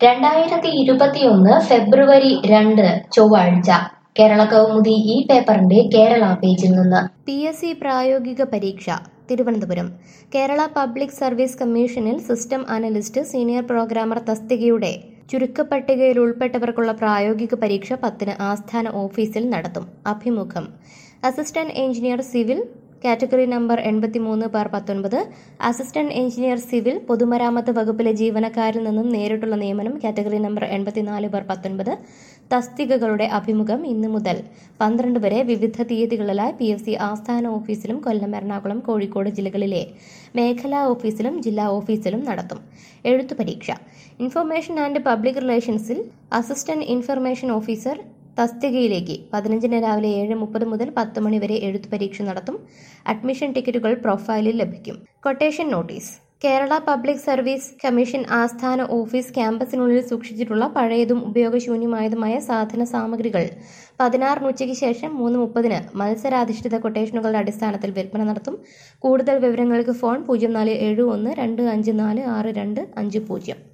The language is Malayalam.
രണ്ടായിരത്തി ഇരുപത്തിയൊന്ന് ഫെബ്രുവരി രണ്ട് ചൊവ്വാഴ്ച കേരള കൗമുദി ഈ പേപ്പറിന്റെ കേരള പേജിൽ നിന്ന് പി എസ് സി പ്രായോഗിക പരീക്ഷ തിരുവനന്തപുരം കേരള പബ്ലിക് സർവീസ് കമ്മീഷനിൽ സിസ്റ്റം അനലിസ്റ്റ് സീനിയർ പ്രോഗ്രാമർ തസ്തികയുടെ ചുരുക്കപ്പട്ടികയിൽ ഉൾപ്പെട്ടവർക്കുള്ള പ്രായോഗിക പരീക്ഷ പത്തിന് ആസ്ഥാന ഓഫീസിൽ നടത്തും അഭിമുഖം assistant engineer civil category number എൺപത്തിമൂന്ന് ബാർ പത്തൊൻപത് അസിസ്റ്റന്റ് എഞ്ചിനീയർ സിവിൽ പൊതുമരാമത്ത് വകുപ്പിലെ ജീവനക്കാരിൽ നിന്നും നേരിട്ടുള്ള നിയമനം കാറ്റഗറി നമ്പർ എൺപത്തിനാല് ബാർ പത്തൊൻപത് തസ്തികകളുടെ അഭിമുഖം ഇന്നു മുതൽ പന്ത്രണ്ട് വരെ വിവിധ തീയതികളിലായി പി എസ് സി ആസ്ഥാന ഓഫീസിലും കൊല്ലം എറണാകുളം കോഴിക്കോട് ജില്ലകളിലെ മേഖലാ ഓഫീസിലും ജില്ലാ ഓഫീസിലും നടത്തും എഴുത്തു പരീക്ഷ ഇൻഫർമേഷൻ ആൻഡ് പബ്ലിക് റിലേഷൻസിൽ അസിസ്റ്റന്റ് ഇൻഫർമേഷൻ ഓഫീസർ തസ്തികയിലേക്ക് പതിനഞ്ചിന് രാവിലെ ഏഴ് മുപ്പത് മുതൽ പത്ത് മണി വരെ എഴുത്തു പരീക്ഷ നടത്തും അഡ്മിഷൻ ടിക്കറ്റുകൾ പ്രൊഫൈലിൽ ലഭിക്കും quotation notice Kerala public service commission ആസ്ഥാന ഓഫീസ് ക്യാമ്പസിനുള്ളിൽ സൂക്ഷിച്ചിട്ടുള്ള പഴയതും ഉപയോഗശൂന്യമായതുമായ സാധന സാമഗ്രികൾ പതിനാറിന് ഉച്ചയ്ക്ക് ശേഷം മൂന്ന് മുപ്പതിന് മത്സരാധിഷ്ഠിത കൊട്ടേഷനുകളുടെ അടിസ്ഥാനത്തിൽ വിൽപ്പന നടത്തും കൂടുതൽ വിവരങ്ങൾക്ക് ഫോൺ പൂജ്യം നാല് ഏഴ് ഒന്ന് രണ്ട് അഞ്ച് നാല് ആറ് രണ്ട് അഞ്ച് പൂജ്യം